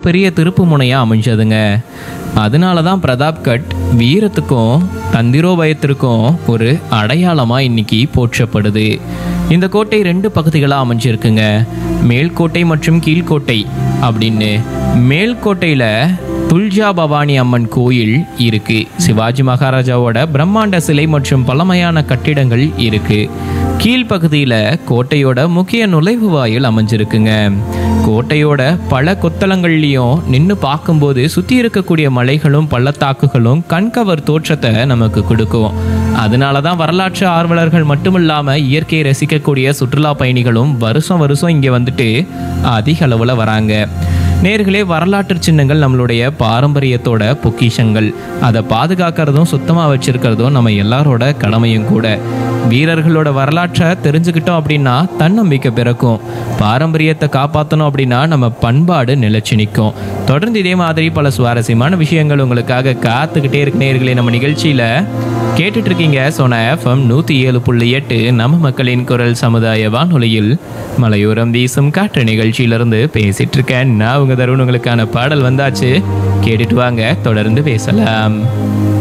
மிகப்பெரிய திருப்பு முனையாக அமைஞ்சதுங்க அதனால தான் பிரதாப்கட் வீரத்துக்கும் தந்திரோபயத்திற்கும் ஒரு அடையாளமாக இன்னைக்கு போற்றப்படுது இந்த கோட்டை ரெண்டு பகுதிகளாக அமைஞ்சிருக்குங்க மேல்கோட்டை மற்றும் கீழ்கோட்டை அப்படின்னு மேல்கோட்டையில் துல்ஜா பவானி அம்மன் கோயில் இருக்கு சிவாஜி மகாராஜாவோட பிரம்மாண்ட சிலை மற்றும் பழமையான கட்டிடங்கள் இருக்கு கீழ்ப்பகுதியில் கோட்டையோட முக்கிய நுழைவு வாயில் அமைஞ்சிருக்குங்க கோட்டையோட பல கொத்தளங்கள்லையும் நின்று பார்க்கும்போது சுற்றி இருக்கக்கூடிய மலைகளும் பள்ளத்தாக்குகளும் கண்கவர் தோற்றத்தை நமக்கு கொடுக்கும் அதனால தான் வரலாற்று ஆர்வலர்கள் மட்டுமில்லாமல் இயற்கையை ரசிக்கக்கூடிய சுற்றுலா பயணிகளும் வருஷம் வருஷம் இங்கே வந்துட்டு அதிக அளவில் வராங்க நேர்களே வரலாற்று சின்னங்கள் நம்மளுடைய பாரம்பரியத்தோட பொக்கிஷங்கள் அதை பாதுகாக்கிறதும் சுத்தமாக வச்சிருக்கிறதும் நம்ம எல்லாரோட கடமையும் கூட வீரர்களோட வரலாற்றை தெரிஞ்சுக்கிட்டோம் அப்படின்னா தன்னம்பிக்கை பிறக்கும் பாரம்பரியத்தை காப்பாற்றணும் அப்படின்னா நம்ம பண்பாடு நிலைச்சு நிற்கும் தொடர்ந்து இதே மாதிரி பல சுவாரஸ்யமான விஷயங்கள் உங்களுக்காக காத்துக்கிட்டே இருக்கு நேர்களே நம்ம நிகழ்ச்சியில் கேட்டுட்டு இருக்கீங்க சோனா எஃப்எம் நூற்றி ஏழு புள்ளி எட்டு நம்ம மக்களின் குரல் சமுதாய வானொலியில் மலையோரம் வீசும் காற்று நிகழ்ச்சியிலிருந்து பேசிட்டு இருக்கேன் நான் உங்க தருண் உங்களுக்கான பாடல் வந்தாச்சு கேட்டுட்டு வாங்க தொடர்ந்து பேசலாம்